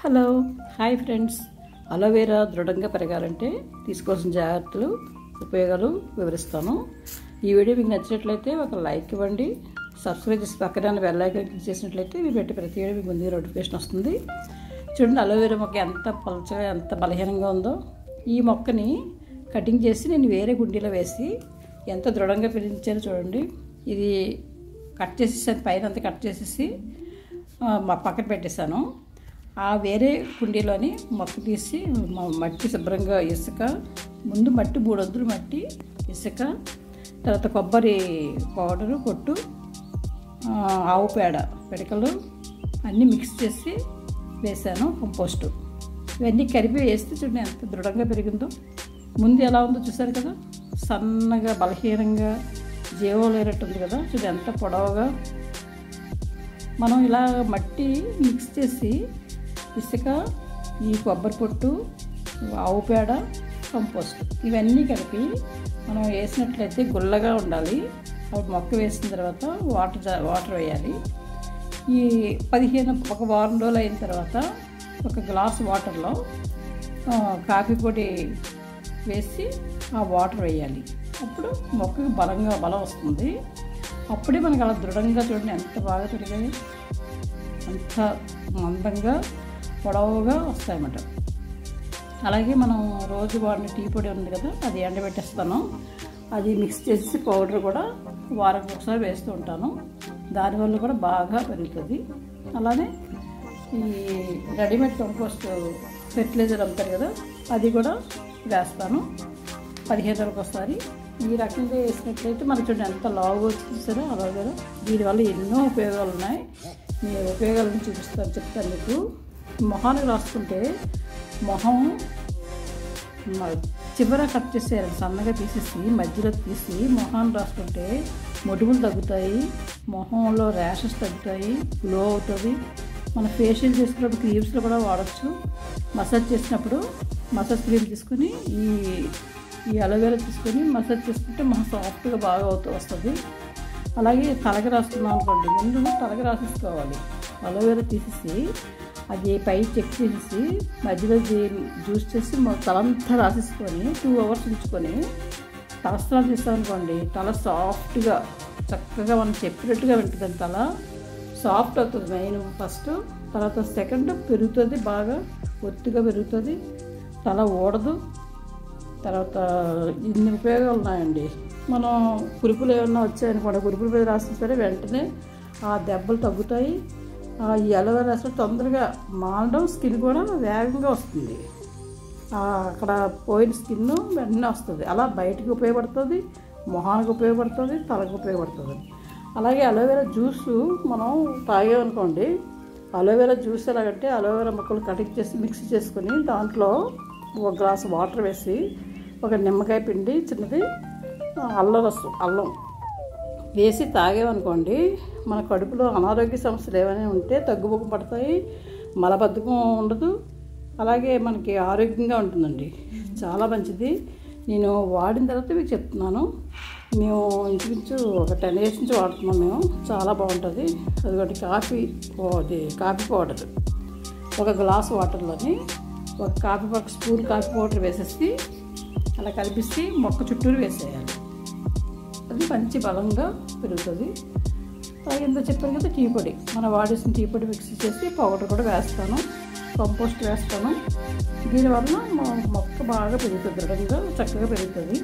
hello hi friends aloe vera దృఢంగా పెరగాలంటే తీసుకోవాల్సిన జాగ్రత్తలు ఉపయోగాలు వివరిస్తాను ఈ వీడియో మీకు నచ్చినట్లయితే ఒక లైక్ ఇవ్వండి సబ్స్క్రైబ్ చేసి పక్కన బెల్ ఐకాన్ క్లిక్ చేసినట్లయితే మీరు పెట్టి ప్రతి వీడియో మీకు ముందుగా నోటిఫికేషన్ వస్తుంది చూడండి అలోవేరా మొక్క ఎంత పలచగా ఎంత బలహీనంగా ఉందో ఈ మొక్కని కటింగ్ చేసి నేను వేరే గుండీలో వేసి ఎంత దృఢంగా పెంచానో చూడండి ఇది కట్ చేసేసాను పైన అంతా కట్ చేసేసి ఆ, మా పక్కన పెట్టేశాను ఆ వేరే కుండీలోని మొక్క తీసి మ- మట్టి శుభ్రంగా ఇసుక ముందు మట్టి మూడొద్దులు మట్టి ఇసుక తర్వాత కొబ్బరి పౌడరు పొట్టు ఆ, ఆవు పేడ పిడకలు అన్నీ మిక్స్ చేసి వేసాను కంపోస్టు ఇవన్నీ కలిపి వేస్తే చూడండి ఎంత దృఢంగా పెరిగిందో ముందు ఎలా ఉందో చూసారు కదా సన్నగా బలహీనంగా జీవం లేనట్టు ఉంది కదా చూడండి ఎంత పొడవుగా మనం ఇలా మట్టి మిక్స్ చేసి ఇసుక ఈ కొబ్బరి పొట్టు ఆవు పేడ కంపోస్ట్ ఇవన్నీ కలిపి మనం వేసినట్లయితే గుల్లగా ఉండాలి అప్పుడు మొక్క వేసిన తర్వాత వాటర్ జా- వాటర్ వేయాలి ఈ పదిహేను ఒక వారం రోజులు అయిన తర్వాత ఒక గ్లాస్ వాటర్లో ఆ, కాఫీ పొడి వేసి ఆ వాటర్ వేయాలి అప్పుడు మొక్కకు బలంగా బలం వస్తుంది అప్పుడే మనకు అలా దృఢంగా చూడండి ఎంత బాగా పెరిగాయి అంత మందంగా పొడవుగా వస్తాయన్నమాట అలాగే మనం రోజు వాడిన టీ పొడి ఉంది కదా అది ఎండబెట్టేస్తాను అది మిక్స్ చేసి పౌడర్ కూడా వారానికి ఒకసారి వేస్తూ ఉంటాను దానివల్ల కూడా బాగా పెరుగుతుంది అలానే ఈ రెడీమేడ్ కంపోస్ట్ ఫెర్టిలైజర్ అమ్ముతారు కదా అది కూడా వేస్తాను పదిహేను రోజులకు ఒకసారి ఈ రకంగా వేసినట్లయితే మనకి చూడండి ఎంత లావు వచ్చేసారో అలాగే దీనివల్ల ఎన్నో ఉపయోగాలు ఉన్నాయి మీ ఉపయోగాలను చూపిస్తాను చెప్తాను మీకు మొహానికి రాసుకుంటే మొహం మ- చివర కట్ చేసేయాలి సన్నగా తీసేసి మధ్యలో తీసి మొహాన్ని రాసుకుంటే మొటిములు తగ్గుతాయి మొహంలో ర్యాషెస్ తగ్గుతాయి గ్లో అవుతుంది మన ఫేషియల్ చేసినప్పుడు క్రీమ్స్లో కూడా వాడచ్చు మసాజ్ చేసినప్పుడు మసాజ్ క్రీమ్ తీసుకుని ఈ ఈ అలోవేరా తీసుకొని మసాజ్ చేసుకుంటే మొహం సాఫ్ట్గా బాగా అవుతూ వస్తుంది అలాగే తలకి రాసుకున్నాం అనుకోండి ముందు తలకి రాసేసుకోవాలి అలోవేరా తీసేసి అది పై చెక్ చేసేసి మధ్యలో జీ- జ్యూస్ చేసి మొ- తలంతా రాసేసుకొని టూ అవర్స్ ఉంచుకొని తలస్నానం చేస్తామనుకోండి తల సాఫ్ట్గా చక్కగా మనం చెప్పినట్టుగా ఉంటుంది తల సాఫ్ట్ అవుతుంది మెయిన్ ఫస్ట్ తర్వాత సెకండ్ పెరుగుతుంది బాగా ఒత్తుగా పెరుగుతుంది తల ఓడదు తర్వాత ఇన్ని ఉపయోగాలు ఉన్నాయండి మనం కురుపులు ఏమన్నా వచ్చాయనుకోండి కురుపుల మీద రాసినా సరే వెంటనే ఆ దెబ్బలు తగ్గుతాయి ఆ ఈ అలోవేరా రాసిన తొందరగా మానడం స్కిన్ కూడా వేగంగా వస్తుంది ఆ అక్కడ పోయిన స్కిన్ వెంటనే వస్తుంది అలా బయటికి ఉపయోగపడుతుంది మొహానికి ఉపయోగపడుతుంది తలకు ఉపయోగపడుతుంది అలాగే అలోవేరా జ్యూస్ మనం తాగామనుకోండి అలోవేరా జ్యూస్ ఎలాగంటే అలోవేరా ముక్కలు కటింగ్ చేసి మిక్స్ చేసుకొని దాంట్లో ఒక గ్లాస్ వాటర్ వేసి ఒక నిమ్మకాయ పిండి చిన్నది ఆ, అల్లం రసం అల్లం వేసి తాగామనుకోండి మన కడుపులో అనారోగ్య సమస్యలు ఏమైనా ఉంటే తగ్గుముఖం పడతాయి మలబద్ధకం ఉండదు అలాగే మనకి ఆరోగ్యంగా ఉంటుందండి చాలా మంచిది నేను వాడిన తర్వాత మీకు చెప్తున్నాను మేము ఇంచుమించు ఒక టెన్ ఇయర్స్ నుంచి వాడుతున్నాం మేము చాలా బాగుంటుంది అదిగోటి కాఫీ పౌ- అది కాఫీ పౌడర్ ఒక గ్లాస్ వాటర్లోని ఒక కాఫీ ఒక స్పూన్ కాఫీ పౌడర్ వేసేసి అలా కలిపిస్తే మొక్క చుట్టూరు వేసేయాలి అది మంచి బలంగా పెరుగుతుంది ఎంత చెప్పాను కదా టీ పొడి మనం వాడేసిన టీ పొడి మిక్స్ చేసి పౌడర్ కూడా వేస్తాను కంపోస్ట్ వేస్తాను దీనివల్ల మొ- మొక్క బాగా పెరుగుతుంది దృఢంగా చక్కగా పెరుగుతుంది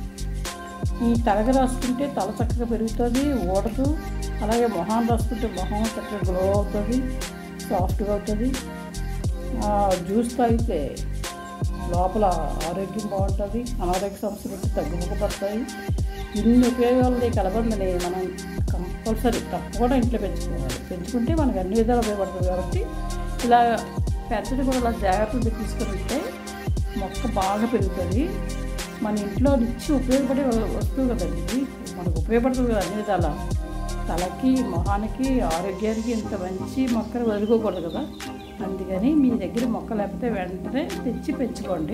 ఈ తలగ రాసుకుంటే తల చక్కగా పెరుగుతుంది ఊడదు అలాగే మొహం రాసుకుంటే మొహం చక్కగా గ్లో అవుతుంది సాఫ్ట్గా అవుతుంది ఆ, జ్యూస్ తాగితే లోపల ఆరోగ్యం బాగుంటుంది అనారోగ్య సమస్యలు ఉంటే తగ్గుముఖపడతాయి ఇన్ని ఉపయోగాలు కలబందని మనం కంపల్సరీ తప్పకుండా ఇంట్లో పెంచుకోవాలి పెంచుకుంటే మనకు అన్ని విధాలు ఉపయోగపడుతుంది కాబట్టి ఇలా పెంచడం కూడా ఇలా జాగ్రత్తలు తీసుకుని ఉంటే మొక్క బాగా పెరుగుతుంది మన ఇంట్లో నిత్యం ఉపయోగపడే వస్తువు కదండి ఇది మనకు ఉపయోగపడుతుంది కదా అన్ని విధాల తలకి మొహానికి ఆరోగ్యానికి ఇంత మంచి మొక్కలు వదులుకోకూడదు కదా అందుకని మీ దగ్గర మొక్క లేకపోతే వెంటనే తెచ్చి పెంచుకోండి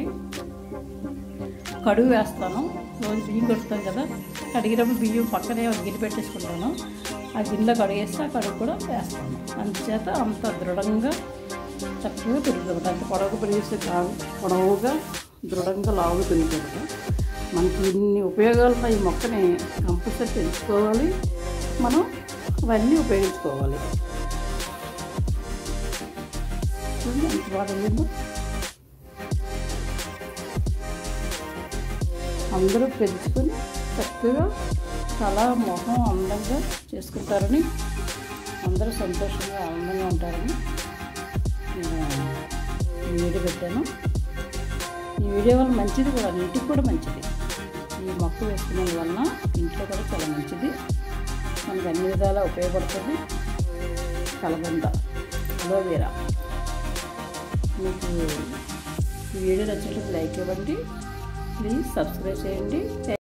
కడుగు వేస్తాను రోజు బియ్యం కొడుతాను కదా కడిగినప్పుడు బియ్యం పక్కనే ఒక గిన్నె పెట్టేసుకుంటాను ఆ గిన్నెలో కడిగేస్తే ఆ కడుగు కూడా వేస్తాను అందుచేత అంత దృఢంగా చక్కగా పెరుగుతుంది అంటే పొడవుగా పెరిగిస్తే కాదు పొడవుగా దృఢంగా లావుగా పెరుగుతుంది మనకి ఇన్ని ఉపయోగాలు ఉన్న ఈ మొక్కని కంపల్సరీ పెంచుకోవాలి మనం అవన్నీ ఉపయోగించుకోవాలి చూడండి ఎంత బాగా వెళ్ళిందో అందరూ పెంచుకొని చక్కగా చాలా మొహం అందంగా చేసుకుంటారని అందరూ సంతోషంగా ఆనందంగా ఉంటారని నేను ఈ వీడియో పెట్టాను ఈ వీడియో వల్ల మంచిది కూడా ఇంటికి కూడా మంచిది ఈ మొక్క వేసుకునే వలన ఇంట్లో కూడా చాలా మంచిది మనకు అన్ని విధాలా ఉపయోగపడుతుంది కలబంద అలోవేరా మీకు ఈ వీడియో నచ్చినట్లయితే లైక్ ఇవ్వండి ప్లీజ్ సబ్స్క్రైబ్ చేయండి